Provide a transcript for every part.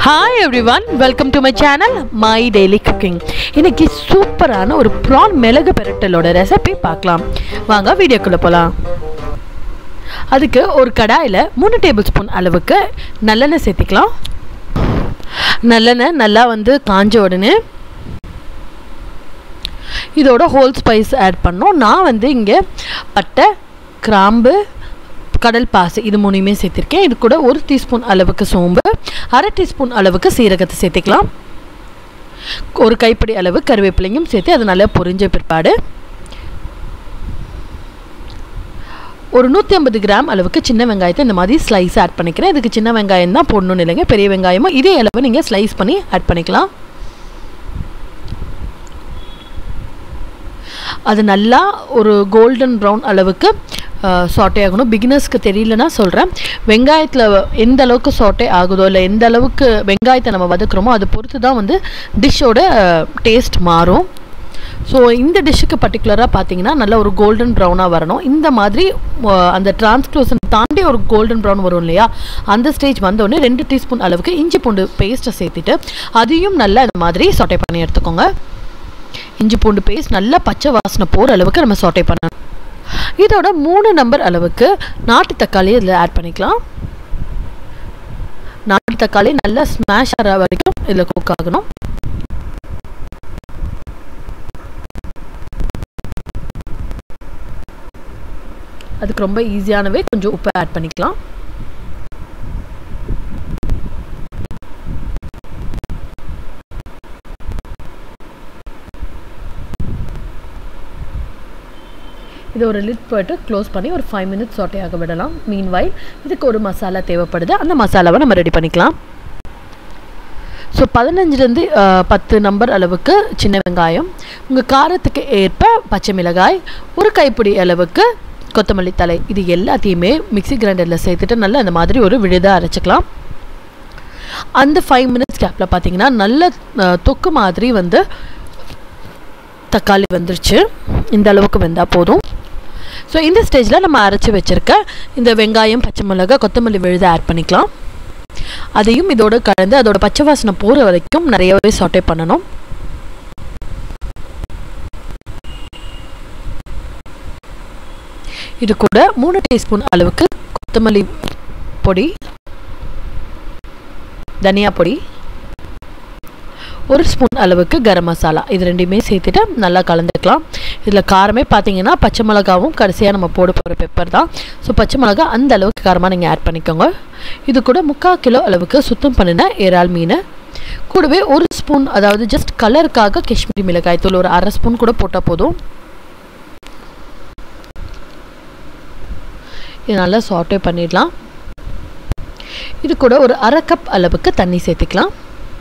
hi everyone welcome to my channel my daily cooking இன்னைக்கு சூப்பரான ஒரு PRAN மிளகு பெரட்டலோட ரெசிபி பார்க்கலாம் வாங்க வீடியோக்குள்ளே போகலாம் அதுக்கு ஒரு கடாயில் மூணு டேபிள் ஸ்பூன் அளவுக்கு நல்லெண்ணெய் சேர்த்திக்கலாம் நல்லெண்ணெய் நல்லா வந்து காஞ்ச உடனே இதோட ஹோல் ஸ்பைஸ் ஆட் பண்ணோம் நான் வந்து இங்கே பட்டை கிராம்பு கடல் பாசி இது மூணையுமே சேர்த்திருக்கேன் இது கூட ஒரு டீஸ்பூன் அளவுக்கு சோம்பு அரை டீஸ்பூன் அளவுக்கு சீரகத்தை சேர்த்திக்கலாம் ஒரு கைப்பிடி அளவு கருவேப்பிலையும் சேர்த்து அது நல்லா பொரிஞ்ச பிற்பாடு ஒரு நூற்றி ஐம்பது கிராம் அளவுக்கு சின்ன வெங்காயத்தை இந்த மாதிரி ஸ்லைஸ் ஆட் பண்ணிக்கிறேன் இதுக்கு சின்ன வெங்காயம் தான் போடணும்னு இல்லைங்க பெரிய வெங்காயமும் இதே அளவு நீங்கள் ஸ்லைஸ் பண்ணி ஆட் பண்ணிக்கலாம் அது நல்லா ஒரு கோல்டன் ப்ரௌன் அளவுக்கு சாட்டே ஆகணும் பிகினர்ஸ்க்கு தெரியலனா சொல்கிறேன் வெங்காயத்தில் எந்த அளவுக்கு சாட்டே ஆகுதோ இல்லை எந்த அளவுக்கு வெங்காயத்தை நம்ம வதக்குறோமோ அது பொறுத்து தான் வந்து டிஷ்ஷோட டேஸ்ட் மாறும் ஸோ இந்த டிஷ்ஷுக்கு பர்டிகுலராக பார்த்தீங்கன்னா நல்ல ஒரு கோல்டன் ப்ரௌனாக வரணும் இந்த மாதிரி அந்த டிரான்ஸ்க்ளூசன் தாண்டி ஒரு கோல்டன் ப்ரௌன் வரும் இல்லையா அந்த ஸ்டேஜ் வந்தோடனே ரெண்டு டீஸ்பூன் அளவுக்கு இஞ்சி பூண்டு பேஸ்ட்டை சேர்த்துட்டு அதையும் நல்லா இந்த மாதிரி சொட்டை பண்ணி எடுத்துக்கோங்க இஞ்சி பூண்டு பேஸ்ட் நல்லா பச்சை வாசனை போகிற அளவுக்கு நம்ம சொட்டை பண்ணணும் இதோட மூணு நம்பர் அளவுக்கு நாட்டு தக்காளி இதில் ஆட் பண்ணிக்கலாம் நாட்டு தக்காளி நல்லா ஸ்மாஷ் ஆகிற வரைக்கும் இதில் குக் ஆகணும் அதுக்கு ரொம்ப ஈஸியானவே கொஞ்சம் உப்பு ஆட் பண்ணிக்கலாம் இது ஒரு லிட் போட்டு க்ளோஸ் பண்ணி ஒரு ஃபைவ் மினிட்ஸ் சொட்டையாக விடலாம் மீன் வைல் இதுக்கு ஒரு மசாலா தேவைப்படுது அந்த மசாலாவை நம்ம ரெடி பண்ணிக்கலாம் ஸோ பதினஞ்சுலேருந்து பத்து நம்பர் அளவுக்கு சின்ன வெங்காயம் உங்கள் காரத்துக்கு ஏற்ப பச்சை மிளகாய் ஒரு கைப்பிடி அளவுக்கு கொத்தமல்லி தலை இது எல்லாத்தையுமே மிக்சி கிரைண்டரில் சேர்த்துட்டு நல்லா அந்த மாதிரி ஒரு விழுதாக அரைச்சிக்கலாம் அந்த ஃபைவ் மினிட்ஸ் கேப்பில் பார்த்தீங்கன்னா நல்ல தொக்கு மாதிரி வந்து தக்காளி வந்துருச்சு இந்த அளவுக்கு வெந்தால் போதும் ஸோ இந்த ஸ்டேஜில் நம்ம அரைச்சி வச்சுருக்க இந்த வெங்காயம் பச்சை மிளகா கொத்தமல்லி விழுத ஆட் பண்ணிக்கலாம் அதையும் இதோடு கலந்து அதோட பச்சை வாசனை போகிற வரைக்கும் நிறையவே சாட்டே பண்ணணும் இது கூட மூணு டீஸ்பூன் அளவுக்கு கொத்தமல்லி பொடி தனியா பொடி ஒரு ஸ்பூன் அளவுக்கு கரம் மசாலா இது ரெண்டையுமே சேர்த்துட்டு நல்லா கலந்துக்கலாம் இதில் காரமே பார்த்தீங்கன்னா பச்சை மிளகாவும் கடைசியாக நம்ம போட போகிற பெப்பர் தான் ஸோ பச்சை மிளகா அந்த அளவுக்கு காரமாக நீங்கள் ஆட் பண்ணிக்கோங்க இது கூட முக்கால் கிலோ அளவுக்கு சுத்தம் பண்ணின இறால் மீன் கூடவே ஒரு ஸ்பூன் அதாவது ஜஸ்ட் கலருக்காக காஷ்மீரி மிளகாய் தூள் ஒரு அரை ஸ்பூன் கூட போட்டால் போதும் இது நல்லா சாட்டே பண்ணிடலாம் இது கூட ஒரு அரை கப் அளவுக்கு தண்ணி சேர்த்துக்கலாம்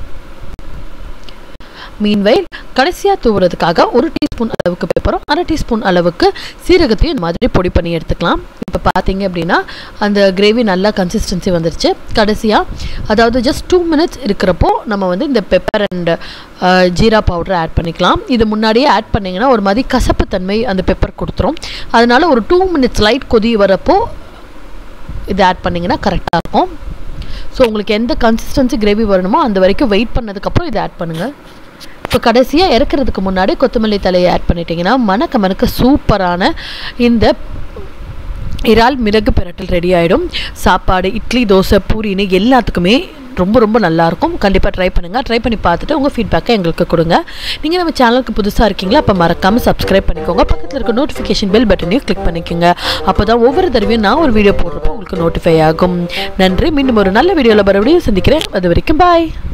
மீன்வைல் கடைசியாக தூவுறதுக்காக ஒரு டீஸ்பூன் அளவுக்கு பெப்பரும் அரை டீஸ்பூன் அளவுக்கு சீரகத்தையும் இந்த மாதிரி பொடி பண்ணி எடுத்துக்கலாம் இப்போ பார்த்தீங்க அப்படின்னா அந்த கிரேவி நல்லா கன்சிஸ்டன்சி வந்துருச்சு கடைசியாக அதாவது ஜஸ்ட் டூ மினிட்ஸ் இருக்கிறப்போ நம்ம வந்து இந்த pepper and jeera powder add பண்ணிக்கலாம் இது முன்னாடியே ஆட் பண்ணிங்கன்னா ஒரு மாதிரி கசப்பு தன்மை அந்த பெப்பர் கொடுத்துரும் அதனால் ஒரு டூ மினிட்ஸ் லைட் கொதி வரப்போ இது ஆட் பண்ணிங்கன்னா கரெக்டாக இருக்கும் ஸோ உங்களுக்கு எந்த கன்சிஸ்டன்சி கிரேவி வரணுமோ அந்த வரைக்கும் வெயிட் பண்ணதுக்கப்புறம் இதை ஆட் பண்ணுங்கள் இப்போ கடைசியாக இறக்குறதுக்கு முன்னாடி கொத்தமல்லி தலையை ஆட் பண்ணிட்டீங்கன்னா மணக்க மணக்க சூப்பரான இந்த இறால் மிளகு பிரட்டல் ரெடி ஆகிடும் சாப்பாடு இட்லி தோசை பூரின்னு எல்லாத்துக்குமே ரொம்ப ரொம்ப நல்லாயிருக்கும் கண்டிப்பாக ட்ரை பண்ணுங்கள் ட்ரை பண்ணி பார்த்துட்டு உங்கள் ஃபீட்பேக்கை எங்களுக்கு கொடுங்க நீங்கள் நம்ம சேனலுக்கு புதுசாக இருக்கீங்களா அப்போ மறக்காமல் சப்ஸ்கிரைப் பண்ணிக்கோங்க பக்கத்தில் இருக்க நோட்டிஃபிகேஷன் பெல் பட்டனையும் கிளிக் பண்ணிக்கோங்க அப்போ தான் ஒவ்வொரு தடவையும் நான் ஒரு வீடியோ போடுறப்போ உங்களுக்கு நோட்டிஃபை ஆகும் நன்றி மீண்டும் ஒரு நல்ல வீடியோவில் மறுபடியும் சந்திக்கிறேன் அது வரைக்கும் பாய்